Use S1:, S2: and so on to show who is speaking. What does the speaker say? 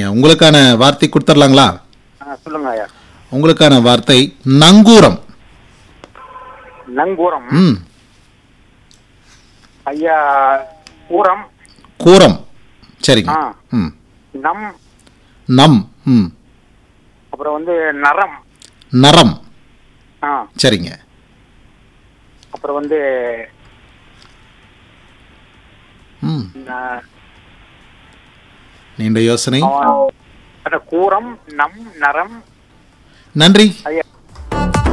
S1: சரிங்க உங்களுக்கான வார்த்தை கொடுத்துர்லாங்களா
S2: ஆ, சொல்லுங்க ஐயா
S1: உங்களுக்கான வார்த்தை நங்கூரம்
S2: நங்கூரம்
S1: ம்
S2: ஐயா ஊரம்
S1: கூரம் சரிங்க
S2: ஆ.
S1: ம்
S2: நம்
S1: நம் ம்
S2: அப்புறம் வந்து நரம்
S1: நரம்
S2: ஆ
S1: சரிங்க
S2: அப்புறம் வந்து
S1: ம்
S2: ந-
S1: நீண்ட யோசனை
S2: அவன் அதான் கூரம் நம் நரம்
S1: நன்றி
S2: ஐயா